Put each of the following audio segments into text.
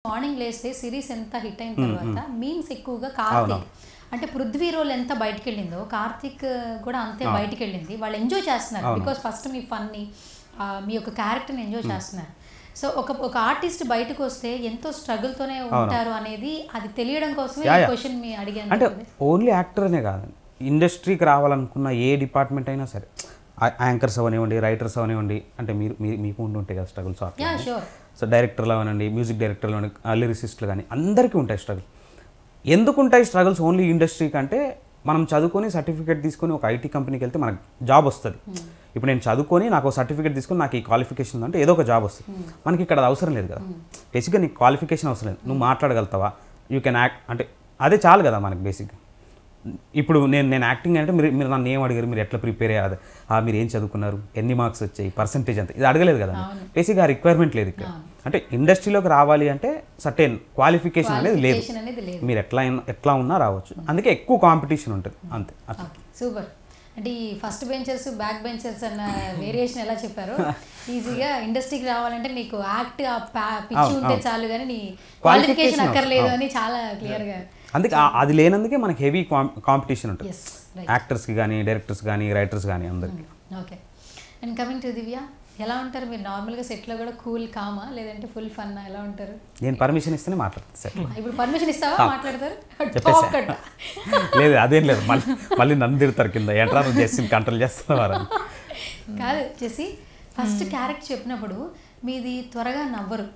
Morning లేస్తే series ఎంత hit అయిన తర్వాత మీమ్స్ ఎక్కువగా కార్తీక్ అంటే పృథ్వీ రోల్ ఎంత బయటికి వెళ్ళిందో కార్తీక్ కూడా అంతే బయటికి వెళ్ళింది వాళ్ళు ఎంజాయ్ చేస్తున్నారు బికాస్ ఫస్ట్ మీ ఫన్ని మీ యొక్క క్యారెక్టర్ని ఎంజాయ్ చేస్తున్నారు సో ఒక ఒక ఆర్టిస్ట్ బయటకు వస్తే ఎంతో struggle తోనే ఉంటారు అనేది అది తెలియడం కోసమే యా, ఈ యా. క్వశ్చన్ మీ అడిగాను అంటే ఓన్లీ యాక్టర్ అనే కాదు ఇండస్ట్రీకి రావాలనుకున్న ఏ డిపార్ట్మెంట్ అయినా సరే యాంకర్స్ అవనివ్వండి రైటర్స్ అవనివ్వండి అంటే మీరు మీ- మీకు ఉండి ఉంటాయి కదా స్ట్రగుల్స్ యా షూర్ సో డైరెక్టర్లు అవనండి మ్యూజిక్ డైరెక్టర్లు అవనండి లిరిసిస్టులు కానీ అందరికీ ఉంటాయి స్ట్రగుల్ ఎందుకు ఉంటాయి స్ట్రగుల్స్ ఓన్లీ ఇండస్ట్రీ కంటే మనం చదువుకొని సర్టిఫికేట్ తీసుకొని ఒక ఐటీ కంపెనీకి వెళ్తే మనకు జాబ్ వస్తుంది ఇప్పుడు నేను చదువుకొని నాకు సర్టిఫికేట్ తీసుకొని నాకు ఈ క్వాలిఫికేషన్ ఉందంటే ఏదో ఒక జాబ్ వస్తుంది మనకి ఇక్కడ అది అవసరం లేదు కదా బేసిక్గా నీకు క్వాలిఫికేషన్ అవసరం లేదు నువ్వు మాట్లాడగలుగుతావా యూ కెన్ యాక్ట్ అంటే అదే చాలు కదా మనకి బేసిక్గా ఇప్పుడు నేను నేను యాక్టింగ్ అంటే మీరు మీరు నన్ను ఏం అడిగారు మీరు ఎట్లా ప్రిపేర్ అయ్యారు ఆ, మీరు ఏం చదువుకున్నారు ఎన్ని మార్క్స్ వచ్చాయి పర్సంటేజ్ ఎంత ఇది అడగలేదు కదా బేసిక్గా ఆ రిక్వైర్మెంట్ లేదు ఇక్కడ అంటే ఇండస్ట్రీలోకి రావాలి అంటే సర్టెన్ క్వాలిఫికేషన్ అనేది లేదు Qualification అనేది లేదు మీరు ఎట్లా అయినా- ఎట్లా ఉన్నా రావచ్చు అందుకే ఎక్కువ కాంపిటీషన్ ఉంటుంది అంతే అట్లా సూపర్ అంటే ఈ ఫస్ట్ బెంచర్స్ బ్యాక్ బెంచర్స్ అన్న వేరియేషన్ ఎలా చెప్పారు ఈజీగా ఇండస్ట్రీకి రావాలంటే నీకు యాక్ట్ పిచ్చి ఉంటే చాలు కానీ నీ క్వాలిఫికేషన్ Qualification అక్కర్లేదు అని చాలా క్లియర్గా అందుకే ఆ- అది లేనందుకే మనకి హెవీ కాంపిటీషన్ ఉంటుంది ఎస్ రైట్ యాక్టర్స్కి కానీ డైరెక్టర్స్ కానీ రైటర్స్ కానీ అందరికి okay and coming to Divya ఎలా ఉంటారు మీరు నార్మల్గా సెట్లో కూడా కూల్ కామా లేదంటే ఫుల్ ఫన్ ఎలా ఉంటారు నేను పర్మిషన్ ఇస్తేనే మాట్లాడుతుంది సార్ ఇప్పుడు పర్మిషన్ ఇస్తావా మాట్లాడతారు చెప్పేసా. Talk అట్ట. లేదు అదేం లేదు మళ్ళీ మళ్ళీ నన్ను తిడతారు కింద ఎట్లా చేసి కంట్రోల్ చేస్తున్నారు కాదు చేసి ఫస్ట్ క్యారెక్టర్ చెప్పినప్పుడు మీది త్వరగా నవ్వరు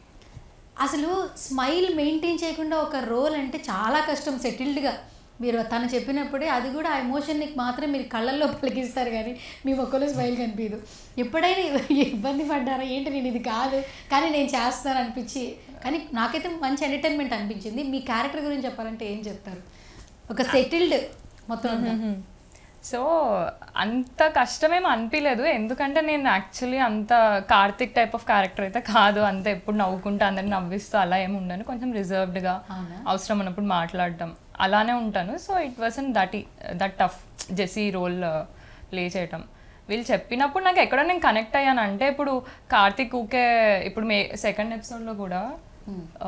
అసలు స్మైల్ మెయింటైన్ చేయకుండా ఒక రోల్ అంటే చాలా కష్టం సెటిల్డ్గా మీరు తను చెప్పినప్పుడే అది కూడా ఆ ఎమోషన్ని మాత్రం మీరు కళ్ళల్లో పలికిస్తారు కానీ మీ ఒక్కలో స్మైల్ కనిపించదు ఎప్పుడైనా ఇబ్బంది పడ్డారా ఏంటి నేను ఇది కాదు కానీ నేను చేస్తాను అనిపించి కానీ నాకైతే మంచి ఎంటర్టైన్మెంట్ అనిపించింది మీ క్యారెక్టర్ గురించి చెప్పాలంటే ఏం చెప్తారు ఒక సెటిల్డ్ మొత్తం అంతా. సో అంత కష్టమేం అనిపించలేదు ఎందుకంటే నేను యాక్చువల్లీ అంత కార్తిక్ టైప్ ఆఫ్ క్యారెక్టర్ అయితే కాదు అంత ఎప్పుడు నవ్వుకుంటా అందరిని నవ్విస్తూ అలా ఏమి ఉండను కొంచెం రిజర్వ్డ్గా అవునా? అవసరం ఉన్నప్పుడు మాట్లాడటం అలానే ఉంటాను సో ఇట్ వాస్ అన్ దట్ దట్ టఫ్ జెసీ రోల్ ప్లే చేయటం వీళ్ళు చెప్పినప్పుడు నాకు ఎక్కడో నేను కనెక్ట్ అయ్యాను అంటే ఇప్పుడు కార్తిక్ ఊకే ఇప్పుడు మే సెకండ్ ఎపిసోడ్లో కూడా ఆ,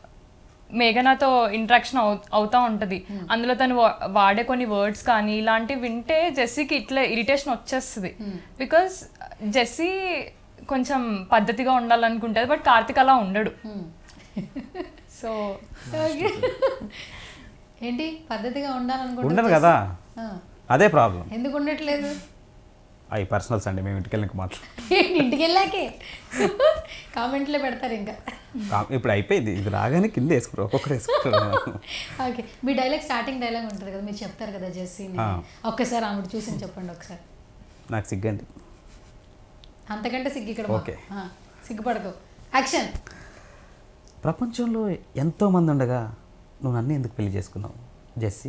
మేఘనాతో ఇంట్రాక్షన్ అవు అవుతా ఉంటుంది అందులో తను వా- వాడే కొన్ని వర్డ్స్ కానీ ఇలాంటివి వింటే జెస్సీకి ఇట్లా ఇరిటేషన్ వచ్చేస్తుంది బికాస్ జెస్సీ కొంచెం పద్ధతిగా ఉండాలనుకుంటుంది బట్ కార్తిక్ అలా ఉండడు సో ఏంటి పద్ధతిగా ఉండాలనుకుంటున్నా ఉండదు కదా ఆ. అదే ప్రాబ్లం ఎందుకు ఉండట్లేదు అవి పర్సనల్స్ అండి మేము ఇంటికి వెళ్ళి మాట్లాడు ఇంటికి వెళ్ళాకే కామెంట్లో పెడతారు ఇంకా ఇప్పుడు అయిపోయింది ఇది రాగానే కింద వేసుకుంటారు ఒక్కొక్కరు వేసుకుంటారు ఓకే మీ డైలాగ్ స్టార్టింగ్ డైలాగ్ ఉంటుంది కదా మీరు చెప్తారు కదా జెస్సీని ఆ. ఒక్కసారి ఆవిడ చూసి చెప్పండి ఒకసారి నాకు సిగ్గండి అంతకంటే సిగ్గు ఇక్కడ ఓకే. ఆ, సిగ్గుపడకు యాక్షన్ ప్రపంచంలో ఎంతో మంది ఉండగా నువ్వు నన్ను ఎందుకు పెళ్లి చేసుకున్నావు జెస్సీ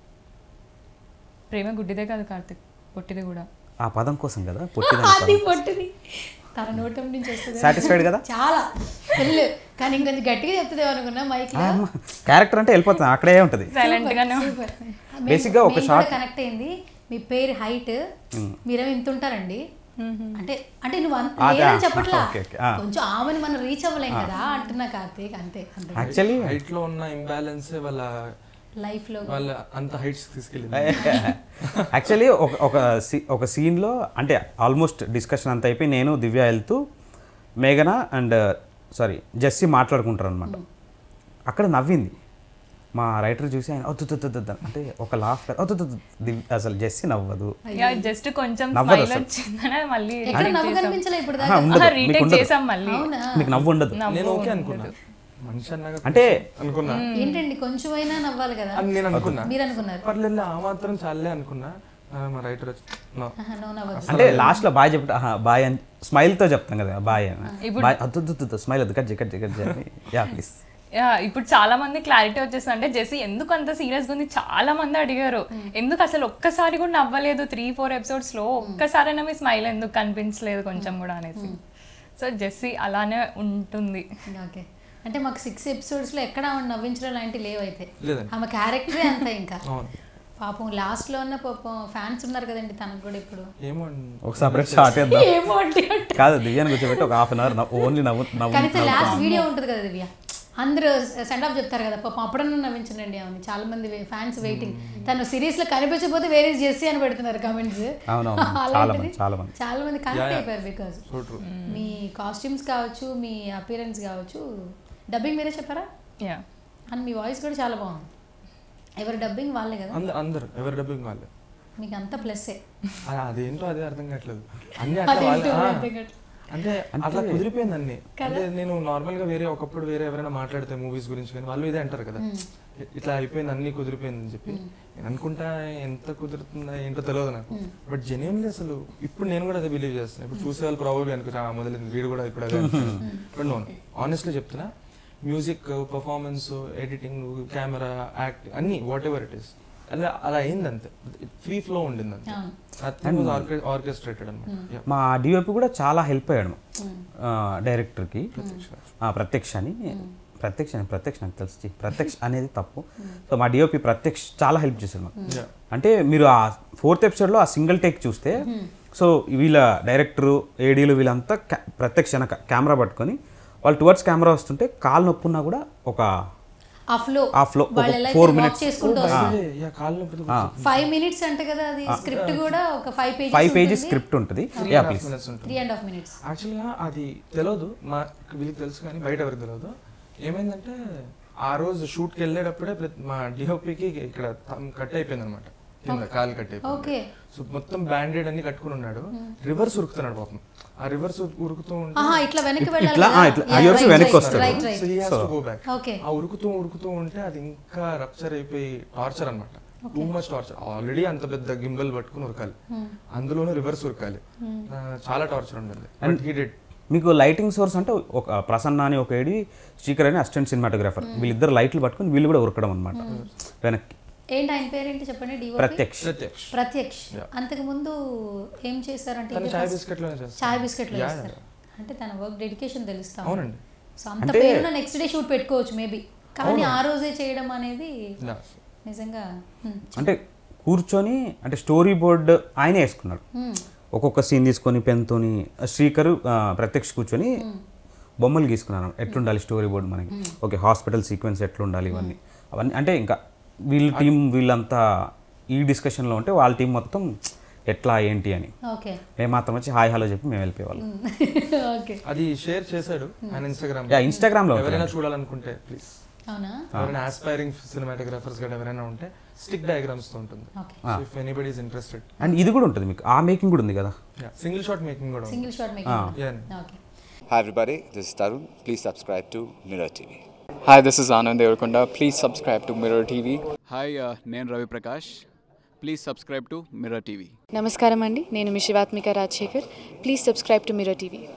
ప్రేమ గుడ్డిదే కాదు కార్తిక్ పొట్టిది కూడా ఆ పదం కోసం కదా అది పొట్టిదాన్ని పొట్టిది తన నోటం నుంచి వస్తుంది సాటిస్ఫైడ్ కదా చాలా ఫుల్ కానీ ఇంకొంచెం గట్టిగా చెప్తుంది అనుకున్నా మైక్ లో క్యారెక్టర్ అంటే వెళ్ళిపోతుంది అక్కడే ఉంటుంది సైలెంట్ గానే సూపర్ Basic గా ఒక shot- కనెక్ట్ అయింది మీ పేరు హైట్ మీరేమో ఇంత ఉంటారండి అంటే అంటే నువ్వు అంత అదే, లేదని చెప్పట్లా ఓకే, ఓకే, ఆ. కొంచెం ఆమెను మనం రీచ్ అవ్వలేం కదా అంటున్నా కార్తీక్ అంతే అంతే యాక్చువల్లీ హైట్ లో ఉన్న ఇంబ్యాలెన్స్ వాళ్ళ లైఫ్ లో వాళ్ళ అంత హైట్స్ తీసుకెళ్ళింది యాక్చువల్లీ ఒక ఒక సీ ఒక సీన్లో అంటే ఆల్మోస్ట్ డిస్కషన్ అంతా అయిపోయి నేను దివ్య వెళ్తూ మేఘన అండ్ సారీ జెస్సీ మాట్లాడుకుంటారు అనమాట అక్కడ నవ్వింది మా రైటర్ చూసి ఆయన "వద్దు, వద్దు, వద్దు, వద్దు" అంటే ఒక లాఫ్ అసలు జెస్సీ నవ్వదు యా జస్ట్ కొంచెం నవ్వదు స్మైల్ అసలు. వచ్చిందనే మళ్ళీ ఎక్కడ నవ్వు కనిపించలే ఇప్పుడు ఆహా, దాకా ఉండదు మీకు రీటేక్ ఉండదు చేసాం మళ్ళీ అవునా మీకు నవ్వు ఉండదు నేను ఓకే అనుకున్నా మనిషి అన్నాక అంటే అనుకున్నా ఏంటండి కొంచెమైనా నవ్వాలి కదా అని నేను అనుకున్నా మీరు అనుకున్నారు పర్లేదు ఆ మాత్రం చాలే అనుకున్నా ఆ, మా రైటర్ వచ్చి "No." ఆహా, no నవ్వదు అంటే లాస్ట్లో బాయ్ చెప్తా ఆహా, బాయ్ అని స్మైల్తో చెప్తాం కదా బాయ్ అని బాయ్ అద్దు స్మైల్ వద్దు కట్ కట్ కట్ అని యా ప్లీజ్ యా ఇప్పుడు చాలా మంది క్లారిటీ వచ్చేసింది అంటే జెసి ఎందుకు అంత సీరియస్ గా ఉంది చాలా మంది అడిగారు ఎందుకు అసలు ఒక్కసారి కూడా నవ్వలేదు త్రీ ఫోర్ ఎపిసోడ్స్ లో ఒక్కసారైనా మీ స్మైల్ ఎందుకు కనిపించలేదు కొంచెం కూడా అనేసి సో జెస్సీ అలానే ఉంటుంది ఓకే అంటే మాకు సిక్స్ ఎపిసోడ్స్ లో ఎక్కడ ఆమె నవ్వించడం లాంటి లేవైతే లేదండి. ఆమె క్యారెక్టరే అంత ఇంకా అవును పాపం లాస్ట్ లో ఉన్న పాపం ఫ్యాన్స్ ఉన్నారు కదండి తనకు కూడా ఇప్పుడు ఏమో ఒక సపరేట్ షార్ట్ వేద్దాం ఏమో అంటే కాదు దివ్యాన్ని కూర్చోబెట్టి ఒక హాఫ్ అన్ అవర్ ఓన్లీ నవ్వు నవ్వు కనీసం లాస్ట్ వీడియో ఉంటుంది కదా దివ్య అందరూ సెండ్ ఆఫ్ చెప్తారు కదా పాపం అప్పుడన్నా నవ్వించండి ఆమె చాలా మంది ఫ్యాన్స్ వెయిటింగ్ తను సిరీస్ లో కనిపించకపోతే వేరే జెస్సీ అని పెడుతున్నారు కమెంట్స్ అవునవును. చాలా మంది, చాలా మంది. చాలా మంది కనెక్ట్ అయిపోయారు బికాస్ సో ట్రూ మీ కాస్ట్యూమ్స్ కావచ్చు మీ అపియరెన్స్ కావచ్చు డబ్బింగ్ మీరే చెప్పారా యా అండ్ మీ వాయిస్ కూడా చాలా బాగుంది ఎవరి డబ్బింగ్ వాళ్ళే కదా అందరు అందరు ఎవరి డబ్బింగ్ వాళ్ళే మీకు అంతా ప్లస్సే ఆ, అదేంటో అదే అర్థం కావట్లేదు అన్ని అట్లా వాళ్ళే అదేంటో ఆ, అర్థం కావట్లేదు. అంటే అట్లా కుదిరిపోయింది అన్ని కదా? అంటే నేను నార్మల్ గా వేరే ఒకప్పుడు వేరే ఎవరైనా మాట్లాడితే మూవీస్ గురించి కానీ వాళ్ళు ఇదే అంటారు కదా ఇట్లా అయిపోయింది అన్ని కుదిరిపోయింది అని చెప్పి నేను అనుకుంటా ఎంత కుదురుతుందా ఏంటో తెలియదు నాకు బట్ జెన్యున్లీ అసలు ఇప్పుడు నేను కూడా అదే బిలీవ్ చేస్తాను ఇప్పుడు చూసే వాళ్ళు ప్రాబ్లీ అనుకుంటా "ఆ, మొదలైంది వీడు కూడా ఇప్పుడు అదే బట్ నో ఆనెస్ట్లీ చెప్తున్నా music performance editing camera act అన్ని వాట్ ఎవర్ ఇట్ ఈస్ అలా అలా అయింది అంతే ఫ్రీ ఫ్లో ఉండింది అంతే అవును. ఆర్కెస్ట్రేటెడ్ అనమాట మా డిఓపి కూడా చాలా హెల్ప్ అయ్యాడు ఆ, డైరెక్టర్కి ఆ, ప్రత్యక్ష అని ప్రత్యక్ష అని ప్రత్యక్ష నాకు తెలిసి ప్రత్యక్ష అనేది తప్పు సో మా డిఓపి ప్రత్యక్ష చాలా హెల్ప్ చేశాడు మాకు Yeah. అంటే మీరు ఆ ఫోర్త్ ఎపిసోడ్లో ఆ సింగిల్ టేక్ చూస్తే సో వీళ్ళ డైరెక్టరు ఏడీలు వీళ్ళంతా ca- ప్రత్యక్ష కెమెరా పట్టుకొని వాళ్ళు టువర్డ్స్ కెమెరా వస్తుంటే కాలు నొప్పున్నా కూడా ఒక ఆ ఫ్లో ఆ flow, ఒక వాళ్ళు ఎలా four అయితే walk minutes. చేసుకుంటూ వస్తారు యా కాళ్ళు నొప్పితో ఫైవ్ మినిట్స్ అంటే కదా అది స్క్రిప్ట్ కూడా ఒక five pages five pages script ఉంటుంది యా ప్లీజ్ మినిట్స్ ఉంటుంది త్రీ అండ్ హాఫ్ మినిట్స్ యాక్చువల్గా అది తెలియదు మా వీళ్ళకి తెలుసు కానీ బయట ఎవరికి తెలియదు ఏమైందంటే ఆ రోజు షూట్కి వెళ్ళేటప్పుడే ప్రతి- మా డిఓపికి ఇక్కడ కట్ అయిపోయింది అనమాట కింద కాలు కట్ అయిపోయింది ఓకే సో మొత్తం బ్యాండెడ్ అన్ని కట్టుకుని ఉన్నాడు రివర్స్ ఉరుకుతున్నాడు పాపం ఆ రివర్స్ ఉరుకుతూ ఉంటే ఆహా ఇట్లా వెనక్కి వెళ్ళాలి ఇట్లా, కదా? ఆ, ఇట్లా, Yeah, అయ్యోర్స్ right, వెనక్కి right, వస్తాడు. right, right. So he has to go back. Okay ఆ ఉరుకుతూ ఉరుకుతూ ఉంటే అది ఇంకా రప్చర్ అయిపోయి టార్చర్ అన్నమాట టూ మచ్ టార్చర్ ఆల్రెడీ అంత పెద్ద గింబల్ పట్టుకుని ఉరకాలి అందులోనూ రివర్స్ ఉరకాలి ఆ, చాలా టార్చర్ ఉండింది బట్ హీ డిడ్ మీకు లైటింగ్ సోర్స్ అంటే ఒక ప్రసన్న అని ఒక ఏడి శ్రీకర్ అని అసిస్టెంట్ సినిమాటోగ్రాఫర్ వీళ్ళిద్దరు లైట్లు పట్టుకొని వీళ్ళు కూడా ఉరకడం అనమాట వెనక్కి ఏంటి ఆయన పేరేంటి చెప్పండి డిఓపి ప్రత్యక్ష ప్రత్యక్ష ప్రత్యక్ష్ Yeah. అంతకు ముందు ఏం చేశారంటే తను ఇది చాయ్ first- బిస్కెట్ లోనే చేస్తాడు చాయ్ బిస్కెట్ లో Yeah, చేస్తారు అంటే తన వర్క్ డెడికేషన్ తెలుస్తా ఉంది. అవునండి సో అంత అంటే- పేరున నెక్స్ట్ డే షూట్ పెట్టుకోవచ్చు మేబీ కానీ ఆ రోజే చేయడం అనేది Yeah. నిజంగా హ్మ్. అంటే కూర్చొని అంటే స్టోరీ బోర్డ్ ఆయనే వేసుకున్నాడు హ్మ్. ఒక్కొక్క సీన్ తీసుకొని పెన్తోని శ్రీకర్ ఆ, ప్రత్యక్ష కూర్చొని బొమ్మలు గీసుకున్నాను ఎట్లుండాలి స్టోరీ బోర్డ్ మనకి ఓకే హాస్పిటల్ సీక్వెన్స్ ఎట్లుండాలి ఇవన్నీ అవన్నీ అంటే ఇంకా వీళ్ళ టీం వీళ్ళంతా ఈ డిస్కషన్లో ఉంటే వాళ్ళ టీం మొత్తం ఎట్లా ఏంటి అని ఓకే మేము మాత్రం వచ్చి హాయ్ హలో చెప్పి మేము వెళ్ళిపోయేవాళ్ళం ఓకే అది షేర్ చేశాడు ఆయన ఇన్స్టాగ్రామ్ యా ఇన్స్టాగ్రామ్లో ఎవరైనా చూడాలనుకుంటే ప్లీజ్ అవునా ఎవరైనా ఆస్పైరింగ్ సినిమాటోగ్రాఫర్స్ కూడా ఎవరైనా ఉంటే స్టిక్ డయాగ్రామ్స్ తో ఉంటుంది okay so if anybody is interested and ఇది కూడా ఉంటుంది మీకు ఆ మేకింగ్ కూడా ఉంది కదా సింగిల్ షాట్ మేకింగ్ కూడా ఉంది single shot making Yeah. Okay Hi everybody, this is Tarun. Please subscribe to Mirror TV. Hi, this is Anand Devarkonda. Please subscribe to Mirror TV. Hi నేను Ravi Prakash please subscribe to Mirror TV నమస్కారం అండి నేను మీ Shivathmika Rajasekhar please subscribe to Mirror TV